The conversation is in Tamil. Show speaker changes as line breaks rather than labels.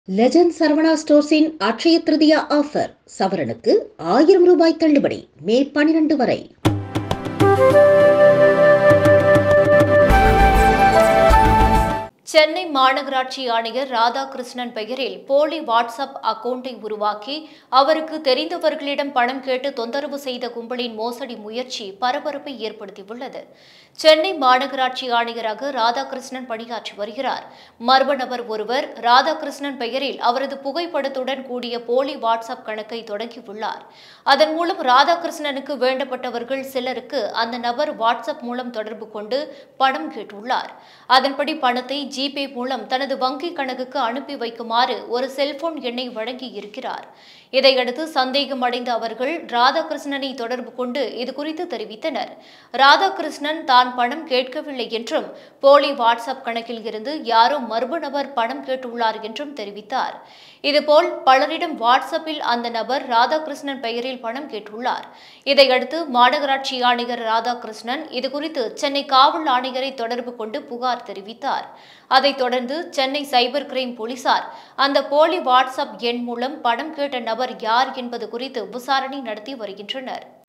லெஜண்ட் சரவணா ஸ்டோர்ஸின் அட்சய திருதியா ஆஃபர் சவரனுக்கு ஆயிரம் ரூபாய் தள்ளுபடி மே பனிரெண்டு வரை
சென்னை மாநகராட்சி ஆணையர் ராதாகிருஷ்ணன் பெயரில் போலி வாட்ஸ்அப் அக்கவுண்டை உருவாக்கி அவருக்கு தெரிந்தவர்களிடம் பணம் கேட்டு தொந்தரவு செய்த கும்பலின் மோசடி முயற்சி பரபரப்பை ஏற்படுத்தியுள்ளது சென்னை மாநகராட்சி ஆணையராக ராதாகிருஷ்ணன் பணியாற்றி வருகிறார் மர்ம நபர் ஒருவர் ராதாகிருஷ்ணன் பெயரில் அவரது புகைப்படத்துடன் கூடிய போலி வாட்ஸ்அப் கணக்கை தொடங்கியுள்ளார் அதன் மூலம் ராதாகிருஷ்ணனுக்கு வேண்டப்பட்டவர்கள் சிலருக்கு அந்த நபர் வாட்ஸ்அப் மூலம் தொடர்பு கொண்டு பணம் கேட்டுள்ளார் அதன்படி பணத்தை ஜிபே மூலம் தனது வங்கி கணக்குக்கு அனுப்பி வைக்குமாறு ஒரு செல்போன் எண்ணை வழங்கி இருக்கிறார் இதையடுத்து சந்தேகம் அடைந்த அவர்கள் ராதாகிருஷ்ணனை தொடர்பு கொண்டு இதுகுறித்து தெரிவித்தனர் ராதாகிருஷ்ணன் தான் பணம் கேட்கவில்லை என்றும் போலி வாட்ஸ்அப் கணக்கில் இருந்து யாரோ மர்ம நபர் பணம் கேட்டுள்ளார் என்றும் தெரிவித்தார் இதுபோல் பலரிடம் வாட்ஸ்அப்பில் அந்த நபர் ராதாகிருஷ்ணன் பெயரில் பணம் கேட்டுள்ளார் இதையடுத்து மாநகராட்சி ஆணையர் ராதாகிருஷ்ணன் இதுகுறித்து சென்னை காவல் ஆணையரை தொடர்பு கொண்டு புகார் தெரிவித்தார் அதைத் தொடர்ந்து சென்னை சைபர் கிரைம் போலீசார் அந்த போலி வாட்ஸ்அப் எண் மூலம் பணம் கேட்ட நபர் யார் என்பது குறித்து விசாரணை நடத்தி வருகின்றனர்